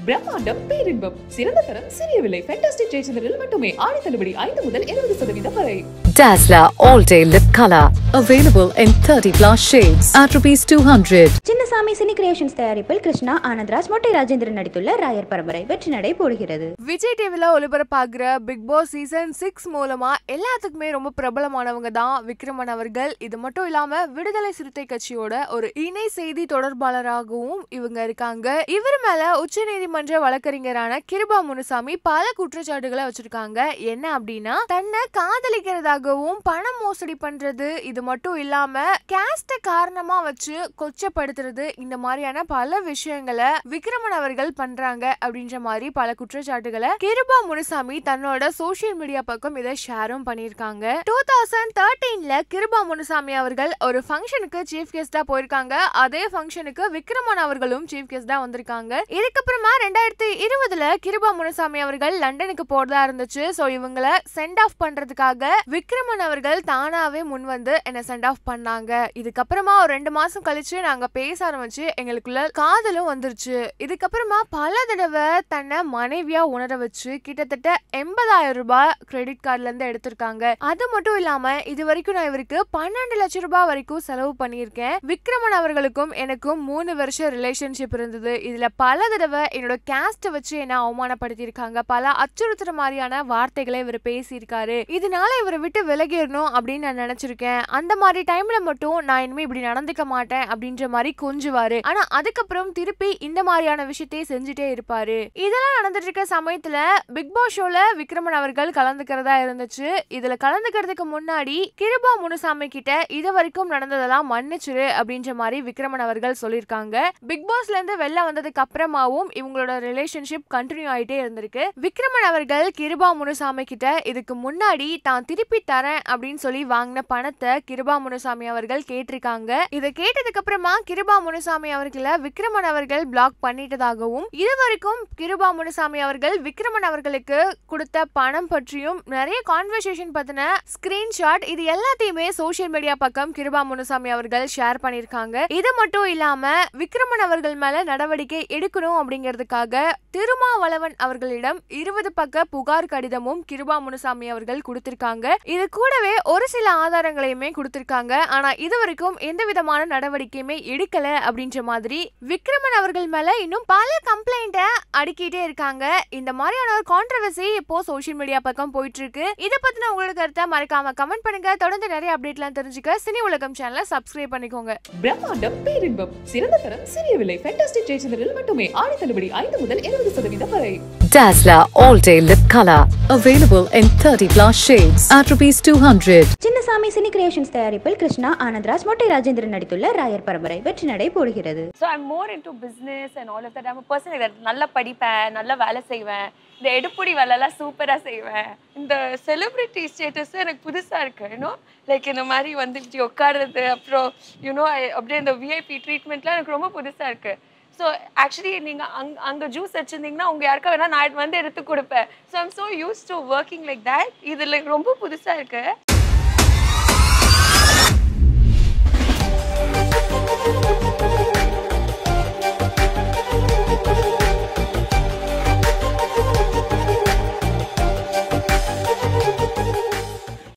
பிரம்மாண்டம் பேரின்பம் சிறந்த தரம் சிறிய விலை ஃபேண்டாஸ்டிக் ஜெயச்சந்திரில் மட்டுமே ஆடி தள்ளுபடி ஐந்து முதல் இருபது சதவீதம் வரை Dazzler All Day Lip Color. Available in 30 plus shades at rupees 200. Chinnasamy cine creations தயாரிப்பில் கிருஷ்ணா ஆனந்த்ராஜ் மொட்டை ராஜேந்திரன் நடித்துள்ள ராயர் பரம்பரை வெற்றி நடை போடுகிறது விஜய் டிவில ஒளிபரப்பாகிற பிக் பாஸ் சீசன் சிக்ஸ் மூலமா எல்லாத்துக்குமே ரொம்ப பிரபலமானவங்க தான் விக்ரமன் அவர்கள் இது மட்டும் இல்லாம விடுதலை சிறுத்தை கட்சியோட ஒரு இணை செய்தி தொடர்பாளராகவும் இவங்க இருக்காங்க இவர் மேல உச்ச நீதிமன்ற வழக்கறிஞரான கிருபா முனுசாமி பல குற்றச்சாட்டுகளை வச்சிருக்காங்க என்ன அப்படின்னா தன்னை காதலிக்கிறதாகவும் பணம் மோசடி பண்றது இது மட்டும் இல்லாம கேஸ்ட காரணமா வச்சு கொச்சப்படுத்துறது இந்த மாதிரியான பல விஷயங்களை விக்ரமன் அவர்கள் பண்றாங்க அப்படின்ற மாதிரி பல குற்றச்சாட்டுகளை கிருபா முனுசாமி தன்னோட சோஷியல் மீடியா பக்கம் இதை ஷேரும் பண்ணியிருக்காங்க டூ தௌசண்ட் தேர்ட்டீன்ல கிருபா முனுசாமி அவர்கள் ஒரு ஃபங்க்ஷனுக்கு சீஃப் கெஸ்டா போயிருக்காங்க அதே ஃபங்க்ஷனுக்கு விக்ரமன் அவர்களும் சீஃப் கெஸ்டா வந்திருக்காங்க இதுக்கப்புறமா ரெண்டாயிரத்தி இருபதுல கிருபா முனுசாமி அவர்கள் லண்டனுக்கு போறதா இருந்துச்சு சோ இவங்களை சென்ட் ஆஃப் பண்றதுக்காக விக்ரமன் அவர்கள் தானாவே முன் வந்து என்ன சென்ட் ஆஃப் பண்ணாங்க இதுக்கப்புறமா ஒரு ரெண்டு மாசம் கழிச்சு நாங்க பேச ஆரம்பிச்சு எங்களுக்குள்ள காதலும் வந்துருச்சு இதுக்கப்புறமா பல தடவை தன்னை மனைவியா உணர வச்சு கிட்டத்தட்ட எண்பதாயிரம் ரூபாய் கிரெடிட் கார்டுல இருந்து எடுத்திருக்காங்க அது மட்டும் இல்லாம இது வரைக்கும் நான் இவருக்கு பன்னெண்டு லட்சம் ரூபாய் வரைக்கும் செலவு பண்ணியிருக்கேன் விக்ரமன் அவர்களுக்கும் எனக்கும் மூணு வருஷம் ரிலேஷன்ஷிப் இருந்தது இதுல பல தடவை என்னோட கேஸ்ட வச்சு என்ன அவமானப்படுத்தியிருக்காங்க பல அச்சுறுத்துற மாதிரியான வார்த்தைகளை இவர் பேசியிருக்காரு இதனால இவரை விட்டு விலகிடணும் அப்படின்னு நான் நினைச்சிருக்கேன் அந்த மாதிரி டைம்ல மட்டும் நான் இனிமே இப்படி நடந்துக்க மாட்டேன் அப்படின்ற மாதிரி கொஞ்சுவாரு ஆனா அதுக்கப்புறம் திருப்பி இந்த மாதிரியான விஷயத்தையே செஞ்சுட்டே இருப்பாரு இதெல்லாம் நடந்துட்டு இருக்க சமயத்துல பிக் பாஸ் ஷோல விக்ரமன் அவர்கள் கலந்துக்கிறதா இருந்துச்சு இதுல கலந்துக்கிறதுக்கு முன்னாடி கிருபா முனுசாமி கிட்ட இது வரைக்கும் நடந்ததெல்லாம் மன்னிச்சிரு அப்படின்ற மாதிரி விக்ரமன் அவர்கள் சொல்லியிருக்காங்க பிக் பாஸ்ல இருந்து வெளில வந்ததுக்கு அப்புறமாவும் இவங்களோட ரிலேஷன்ஷிப் கண்டினியூ ஆயிட்டே இருந்திருக்கு விக்ரமன் அவர்கள் கிருபா முனுசாமி கிட்ட இதுக்கு முன்னாடி தான் திருப்பி தரேன் அப்படின்னு சொல்லி வாங்கின பணத்தை கிருபா முனுசாமி அவர்கள் கேட்டிருக்காங்க இதை கேட்டதுக்கு அப்புறமா கிருபா முனுசாமி அவர்களை விக்ரமன் அவர்கள் பிளாக் பண்ணிட்டதாகவும் இதுவரைக்கும் கிருபா முனுசாமி அவர்கள் விக்ரமன் அவர்களுக்கு கொடுத்த பணம் பற்றியும் நிறைய கான்வர்சேஷன் பத்தின ஸ்கிரீன்ஷாட் இது எல்லாத்தையுமே சோஷியல் மீடியா பக்கம் கிருபா முனுசாமி அவர்கள் ஷேர் பண்ணியிருக்காங்க இது மட்டும் இல்லாம விக்ரமன் அவர்கள் மேல நடவடிக்கை எடுக்கணும் அப்படிங்கிறதுக்காக திருமாவளவன் அவர்களிடம் இருபது பக்க புகார் கடிதமும் கிருபா முனுசாமி அவர்கள் கொடுத்திருக்காங்க இது கூடவே ஒரு சில ஆதாரங்களையுமே கொடுத்திருக்காங்க ஆனா இது வரைக்கும் எந்த விதமான நடவடிக்கையுமே எடுக்கல அப்படின்ற மாதிரி விக்ரமன் அவர்கள் மேல இன்னும் பல கம்ப்ளைண்ட்டை அடுக்கிட்டே இருக்காங்க இந்த மாதிரியான ஒரு கான்ட்ரவர்சி இப்போ சோஷியல் மீடியா பக்கம் போயிட்டு இருக்கு இதை பத்தின உங்களோட கருத்தை மறக்காம கமெண்ட் பண்ணுங்க தொடர்ந்து நிறைய அப்டேட்லாம் தெரிஞ்சுக்க சினி உலகம் சேனலை சப்ஸ்கிரைப் பண்ணிக்கோங்க பிரம்மாண்டம் பேரின்பம் சிறந்த தரம் சிறிய விலை ஃபேண்டாஸ்டிக் ஜெயச்சந்திரில் மட்டுமே ஆடி தள்ளுபடி ஐந்து முதல் இருபது சதவீதம் வரை Dazzler All Day Lip Color. Available in 30 plus shades at rupees 200. Chinnasamy cine creations தயாரிப்பில் கிருஷ்ணா ஆனந்த்ராஜ் மொட்டை ராஜேந்திரன் நடித்துள்ள ராயர் பரம்பரை வெற்றி நடை போடுகிறது so I'm more into business and all of that I'm person that நல்லா படிப்பேன் நல்லா வேலை செய்வேன் இந்த எடுப்புடி வேலைலாம் சூப்பராக செய்வேன் இந்த செலிப்ரிட்டி ஸ்டேட்டஸ் எனக்கு புதுசாக இருக்கு யூனோ லைக் இந்த மாதிரி வந்து இப்படி உட்காடுறது அப்புறம் யூனோ அப்படியே இந்த விஐபி ட்ரீட்மெண்ட்லாம் எனக்கு ரொம்ப புதுசாக இருக்கு ஸோ ஆக்சுவலி நீங்கள் அங் அங்கே ஜூஸ் வச்சுருந்தீங்கன்னா உங்கள் யாருக்கா வேணால் நான் வந்து எடுத்து கொடுப்பேன் so I'm so use to working like that இது லைக் ரொம்ப புதுசாக இருக்குது